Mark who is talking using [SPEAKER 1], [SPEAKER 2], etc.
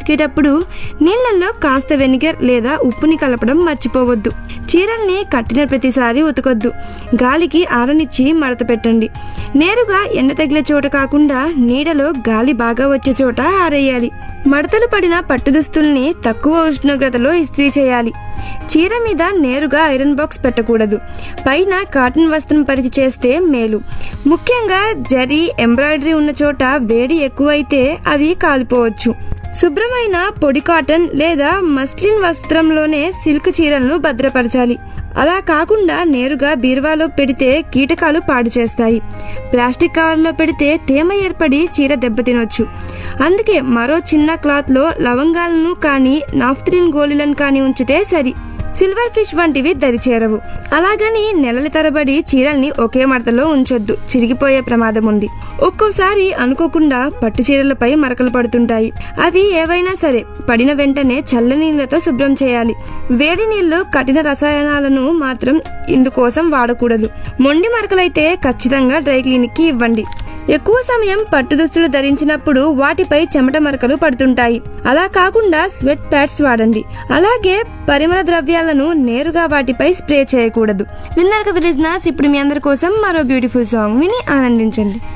[SPEAKER 1] ఉతికేటప్పుడు నీళ్ళల్లో కాస్త వెనిగర్ లేదా ఉప్పుని కలపడం మర్చిపోవద్దు చీరల్ని కట్టిన ప్రతిసారి ఉతకొద్దు గాలికి ఆరనిచ్చి మడత పెట్టండి నేరుగా ఎండ తగిలే చోట కాకుండా నీడలో గాలి బాగా వచ్చే చోట ఆరేయాలి మడతలు పడిన పట్టు దుస్తుల్ని తక్కువ ఉష్ణోగ్రతలో ఇస్త్రీ చేయాలి చీర మీద నేరుగా ఐరన్ బాక్స్ పెట్టకూడదు పైన కాటన్ వస్త్రం పరిచి చేస్తే మేలు ముఖ్యంగా జరీ ఎంబ్రాయిడరీ ఉన్న చోట వేడి ఎక్కువైతే అవి కాలిపోవచ్చు శుభ్రమైన పొడి కాటన్ లేదా మస్లిన్ వస్త్రంలోనే సిల్క్ చీరలను భద్రపరచాలి అలా కాకుండా నేరుగా బీరువాలో పెడితే కీటకాలు పాడు చేస్తాయి ప్లాస్టిక్ కవర్లో పెడితే తేమ ఏర్పడి చీర దెబ్బతినొచ్చు అందుకే మరో చిన్న క్లాత్లో లవంగాలను కానీ నాఫ్త్రిన్ గోళీలను కానీ ఉంచితే సరి సిల్వర్ ఫిష్ వంటివి దరిచేరవు అలాగని నెలల తరబడి చీరల్ని ఒకే మడతలో ఉంచొద్దు చిరిగిపోయే ప్రమాదం ఉంది ఒక్కోసారి అనుకోకుండా పట్టు చీరలపై మరకలు పడుతుంటాయి అవి ఏవైనా సరే పడిన వెంటనే చల్ల నీళ్ళతో శుభ్రం చేయాలి వేడి నీళ్లు కఠిన రసాయనాలను మాత్రం ఇందుకోసం వాడకూడదు మొండి మరకలైతే ఖచ్చితంగా డ్రై క్లీనిక్ కి ఇవ్వండి ఎక్కువ సమయం పట్టు దుస్తులు ధరించినప్పుడు వాటిపై చెమట మరకలు పడుతుంటాయి అలా కాకుండా స్వెట్ ప్యాడ్స్ వాడండి అలాగే పరిమళ ద్రవ్యాలను నేరుగా వాటిపై స్ప్రే చేయకూడదు విన్నారు కదా లిజనర్స్ ఇప్పుడు మీ అందరి కోసం మరో బ్యూటిఫుల్ సాంగ్ విని ఆనందించండి